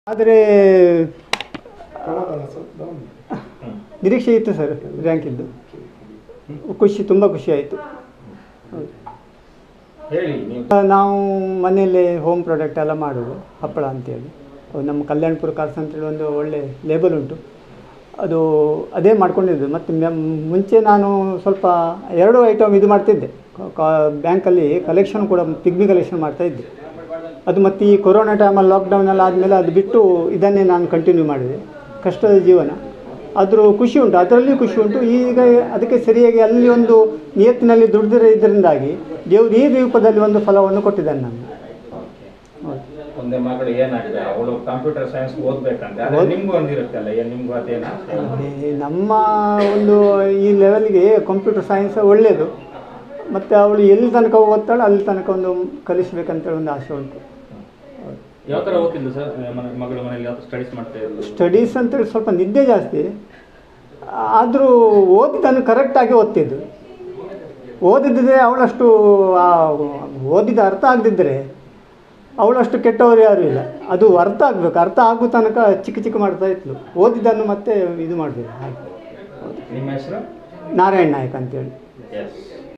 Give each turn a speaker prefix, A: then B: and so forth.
A: ಆದರೆ ನಿರೀಕ್ಷೆ ಇತ್ತು ಸರ್ ರ್ಯಾಂಕಿದ್ದು ಖುಷಿ ತುಂಬ ಖುಷಿ ಆಯಿತು
B: ಹೇಳಿ ನೀವು
A: ನಾವು ಮನೆಯಲ್ಲೇ ಹೋಮ್ ಪ್ರಾಡಕ್ಟ್ ಎಲ್ಲ ಮಾಡೋದು ಹಪ್ಪಳ ಅಂತೇಳಿ ಅದು ನಮ್ಮ ಕಲ್ಯಾಣಪುರ ಕಾರ್ಸ್ ಅಂತೇಳಿ ಒಂದು ಒಳ್ಳೆ ಲೇಬಲ್ ಉಂಟು ಅದು ಅದೇ ಮಾಡ್ಕೊಂಡಿದ್ದು ಮತ್ತು ಮ್ಯಾ- ಮುಂಚೆ ನಾನು ಸ್ವಲ್ಪ ಎರಡು ಐಟಮ್ ಇದು ಮಾಡ್ತಿದ್ದೆ ಬ್ಯಾಂಕಲ್ಲಿ ಕಲೆಕ್ಷನ್ ಕೂಡ ಪಿಗ್ಮಿ ಕಲೆಕ್ಷನ್ ಮಾಡ್ತಾಯಿದ್ದೆ ಅದು ಮತ್ತು ಈ ಕೊರೋನಾ ಟೈಮಲ್ಲಿ ಲಾಕ್ಡೌನಲ್ಲಿ ಆದಮೇಲೆ ಅದು ಬಿಟ್ಟು ಇದನ್ನೇ ನಾನು ಕಂಟಿನ್ಯೂ ಮಾಡಿದೆ ಕಷ್ಟದ ಜೀವನ ಆದರೂ ಖುಷಿ ಉಂಟು ಅದರಲ್ಲಿಯೂ ಖುಷಿ ಉಂಟು ಈಗ ಅದಕ್ಕೆ ಸರಿಯಾಗಿ ಅಲ್ಲಿ ಒಂದು ನಿಯತ್ತಿನಲ್ಲಿ ದುಡಿದಿರೋ ಇದರಿಂದಾಗಿ ದೇವರು ಈ ರೂಪದಲ್ಲಿ ಒಂದು ಫಲವನ್ನು ಕೊಟ್ಟಿದ್ದಾನೆ ನಾನು ಹೌದು.
B: ಒಂದೇ ಮಗಳು ಏನಾಗಿದೆ ಅವಳು ಕಂಪ್ಯೂಟರ್ ಸೈನ್ಸ್ ಓದ್ಬೇಕಂತ ಅದೇ
A: ಓದ್-
B: ನಿಮ್ಗೂ ಒಂದಿರುತ್ತಲ್ಲ ಏನ್ ನಿಮ್ಗೂ ಅದೇನಾ
A: ಅದೇ ನಮ್ಮ ಒಂದು ಈ ಲೆವೆಲ್ಗೆ ಕಂಪ್ಯೂಟರ್ ಸೈನ್ಸ್ ಒಳ್ಳೆಯದು ಮತ್ತು ಅವಳು ಎಲ್ಲಿ ತನಕ ಓದ್ತಾಳೆ ಅಲ್ಲಿ ತನಕ ಒಂದು ಕಲಿಸ್ಬೇಕಂತೇಳಿ ಒಂದು ಆಸೆ ಉಂಟು
C: ಯಾವ ಥರ ಓದ್ತಿದ್ದು ಸರ್ ಮನೆ ಮಗಳು ಮನೇಲಿ ಯಾವ ಸ್ಟಡೀಸ್ ಮಾಡ್ತಾ ಇದ್ದು
A: ಸ್ಟಡೀಸ್ ಅಂತೇಳಿ ಸ್ವಲ್ಪ ನಿದ್ದೆ ಜಾಸ್ತಿ ಆದರೂ ಓದಿದ್ದನ್ನು ಕರೆಕ್ಟಾಗಿ ಓದ್ತಿದ್ದು ಓದಿದ್ದರೆ ಅವಳಷ್ಟು ಆ ಓದಿದ ಅರ್ಥ ಆಗದಿದ್ದರೆ ಅವಳಷ್ಟು ಕೆಟ್ಟವರು ಯಾರೂ ಇಲ್ಲ ಅದು ಅರ್ಥ ಆಗಬೇಕು ಅರ್ಥ ಆಗೋ ತನಕ ಚಿಕ್ಕ ಚಿಕ್ಕ ಮಾಡ್ತಾ ಇದ್ಲು ಓದಿದ್ದನ್ನು ಮತ್ತೆ ಇದು ಮಾಡಬೇಕು ಹಾಗೆ
B: ನಿಮ್ಮ ಹೆಸರು
A: ನಾರಾಯಣ್ ನಾಯಕ್ ಅಂತೇಳಿ
B: ಎಸ್